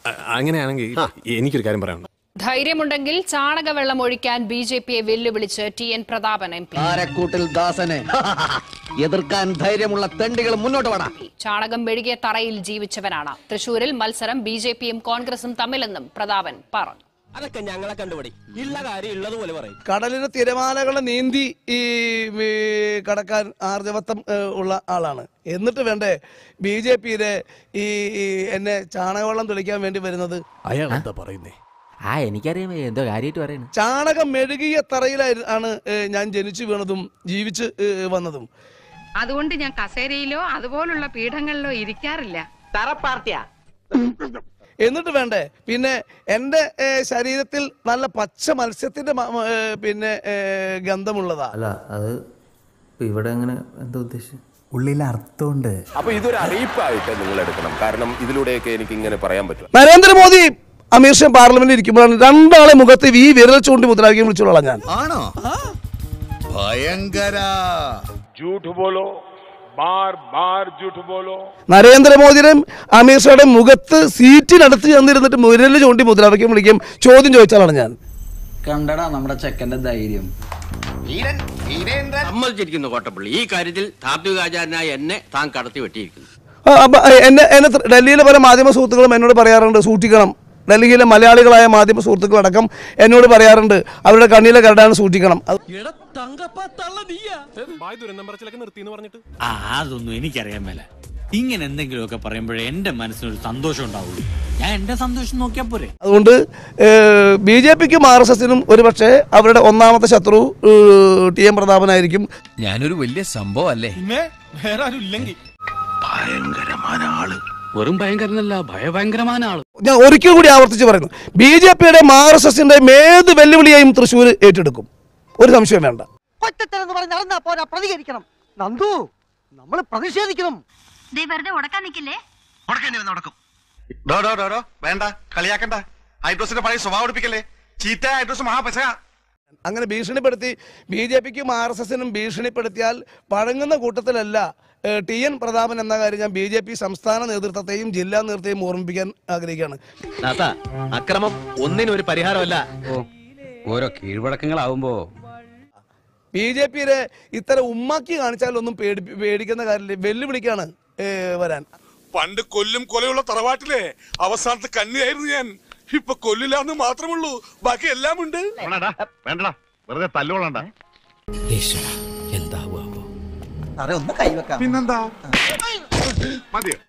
അ- അങ്ങനെയാണെങ്കിൽ എനിക്കൊരു കാര്യം പറയാനുണ്ട് ധൈര്യമുണ്ടെങ്കിൽ ചാണകവെള്ളം ഒഴിക്കാൻ ബി ജെ പിയെ വെല്ലുവിളിച്ച് T N Prathapan M P ആരക്കൂട്ടിൽ ദാസനെ എതിർക്കാൻ ധൈര്യമുള്ള തെണ്ടികൾ മുന്നോട്ട് വേണം ചാണകം മെഴുകിയ തറയിൽ ജീവിച്ചവനാണ് തൃശൂരിൽ മത്സരം ബി ജെ പിയും കോൺഗ്രസും തമ്മിലെന്നും പ്രതാപൻ പറഞ്ഞു അതൊക്കെ ഞങ്ങളെ കണ്ടുപിടി ഉള്ള കാര്യം ഉള്ളതുപോലെ പറയും കടലിലെ തിരമാലകളെ നീന്തി ഈ ഈ കടക്കാൻ ആർജവത്വം ഏ, ഉള്ള ആളാണ് എന്നിട്ട് വേണ്ടേ ബി ജെ പിയിലെ ഈ ഈ എന്നെ ചാണകവെള്ളം തെളിക്കാൻ വേണ്ടി വരുന്നത് അയാൾ എന്താ പറയുന്നേ ആ എനിക്കറിയാം എന്തോ കാര്യമായിട്ട് പറയണ ചാണകം മെഴുകിയ തറയിലായി ആണ് ഏ, ഞാൻ ജനിച്ചു വീണതും ജീവിച്ച് ഏ, വന്നതും അതുകൊണ്ട് ഞാൻ കസേരയിലോ അതുപോലുള്ള പീഠങ്ങളിലോ ഇരിക്കാറില്ല തറ പാർട്ടിയാ എന്നിട്ട് വേണ്ടേ പിന്നെ എൻ്റെ ഏ, ശരീരത്തിൽ നല്ല പച്ച മത്സ്യത്തിന്റെ മ- മ- ഏ, പിന്നെ ഏ, ഗന്ധമുള്ളതാ അല്ല അത് ഇവിടെ അങ്ങനെ എന്താ ഉദ്ദേശിച്ചത് ഉള്ളിൽ അർത്ഥമുണ്ട് അപ്പൊ ഇതൊരു അറിയിപ്പായിട്ട് നിങ്ങൾ എടുക്കണം കാരണം ഇതിലൂടെയൊക്കെ എനിക്ക് ഇങ്ങനെ പറയാൻ പറ്റും നരേന്ദ്രമോദി അമീർ ഷാ പാർലമെന്റിൽ ഇരിക്കുമ്പോഴാണ് രണ്ടാളെ മുഖത്ത് ഈ വിരൽ ചൂണ്ടി മുദ്രാവാക്യം വിളിച്ചോളാം ഞാൻ ആണോ ഭയങ്കര झूठ बोलो बार बार झूठ बोलो നരേന്ദ്രമോദിയുടെയും അമീർ ഷായുടെ മുഖത്ത് സീറ്റിനടുത്ത് ചെന്നിരുന്നിട്ട് വിരൽ ചൂണ്ടി മുദ്രാവാക്യം വിളിക്കും ചോദ്യം ചോദിച്ചാലാണ് ഞാൻ കണ്ടടാ നമ്മുടെ ചെക്കന്റെ ധൈര്യം സമ്മതിച്ചിരിക്കുന്നു കോട്ടപ്പള്ളി ഈ കാര്യത്തിൽ താത്വികാചാരനായ എന്നെ താൻ കടത്തി വെട്ടിയിരിക്കുന്നു ആ, അപ്പൊ എന്നെ എന്നെ ത്ര- ഡൽഹിയിലെ പല മാധ്യമ സുഹൃത്തുക്കളും എന്നോട് പറയാറുണ്ട് സൂക്ഷിക്കണം ഡൽഹിയിലെ മലയാളികളായ മാധ്യമ സുഹൃത്തുക്കളടക്കം എന്നോട് പറയാറുണ്ട് അവരുടെ കണ്ണിലെ കരടാണ് സൂക്ഷിക്കണം അത് ബായ് ദുരന്തം പറച്ചിലൊക്കെ നിർത്തി എന്ന് പറഞ്ഞിട്ട് ആ അതൊന്നും എനിക്കറിയാൻ മേല ഇങ്ങനെ എന്തെങ്കിലുമൊക്കെ പറയുമ്പോഴേ എന്റെ മനസ്സിനൊരു സന്തോഷം ഉണ്ടാവുള്ളൂ ഞാൻ എന്റെ സന്തോഷം നോക്കിയാ പോരെ അതുകൊണ്ട് ബി ജെ പിക്കും ആർ എസ് എസിനും ഒരുപക്ഷെ അവരുടെ ഒന്നാമത്തെ ശത്രു ഏഹ്, ടി എം പ്രതാപനായിരിക്കും ഞാനൊരു വലിയ സംഭവം അല്ലേ വേറെ ആരും ഇല്ലെങ്കിൽ വെറും ഭയങ്കരനല്ല ഭയഭയങ്കരമായ ആള് ഞാൻ ഒരിക്കൽ കൂടി ആവർത്തിച്ച് പറയുന്നു ബി ജെ പിയുടെ ആർ എസ് എസിന്റെ ഏത് വെല്ലുവിളിയെയും തൃശ്ശൂർ ഏറ്റെടുക്കും ഒരു സംശയം വേണ്ട ഒറ്റത്തരെന്ന് പറഞ്ഞ് നടന്നാ പോരാ പ്രതികരിക്കണം നന്ദു നമ്മൾ പ്രതിഷേധിക്കണം വെറുതെ ഉടക്കാൻ നിൽക്കില്ലേ വേണ്ട കളിയാക്കണ്ട ഹൈഡ്രോസിന്റെ പഴയ സ്വഭാവം എടുപ്പിക്കല്ലേ ചീത്ത ഹൈഡ്രോസ് മഹാപശ അങ്ങനെ ഭീഷണിപ്പെടുത്തി ബി ജെ പിക്കും ആർ എസ് എസിനും ഭീഷണിപ്പെടുത്തിയാൽ പഴങ്ങുന്ന കൂട്ടത്തിലല്ല ഏഹ്, ടി എൻ പ്രതാപൻ എന്ന കാര്യം ഞാൻ ബി ജെ പി സംസ്ഥാന നേതൃത്വത്തെയും ജില്ലാ നേതൃത്വത്തെയും ഓർമ്മിപ്പിക്കാൻ ആഗ്രഹിക്കുകയാണ് അക്രമം ഒന്നിനും ഒരു പരിഹാരമല്ല ഓരോ കീഴ്വഴക്കങ്ങളാവുമ്പോ ബി ജെ പിയിലെ ഇത്തരം ഉമ്മാക്കി കാണിച്ചാലൊന്നും പേടി പേടിക്കുന്ന കാര്യമില്ല വെല്ലുവിളിക്കാണ് ഏഹ്, വരാൻ പണ്ട് കൊല്ലും കൊലയുള്ള തറവാട്ടിലെ അവസാനത്തെ കന്നിയായിരുന്നു ഞാൻ ഇപ്പൊ കൊല്ലില്ലാന്ന് മാത്രമുള്ളൂ ബാക്കി എല്ലാം ഉണ്ട് വേണ്ടടാ വെറുതെ തല്ലുകൊള്ളണ്ട സാറേ ഒന്ന് കൈവെക്കാം പിന്നെന്താ മതിയോ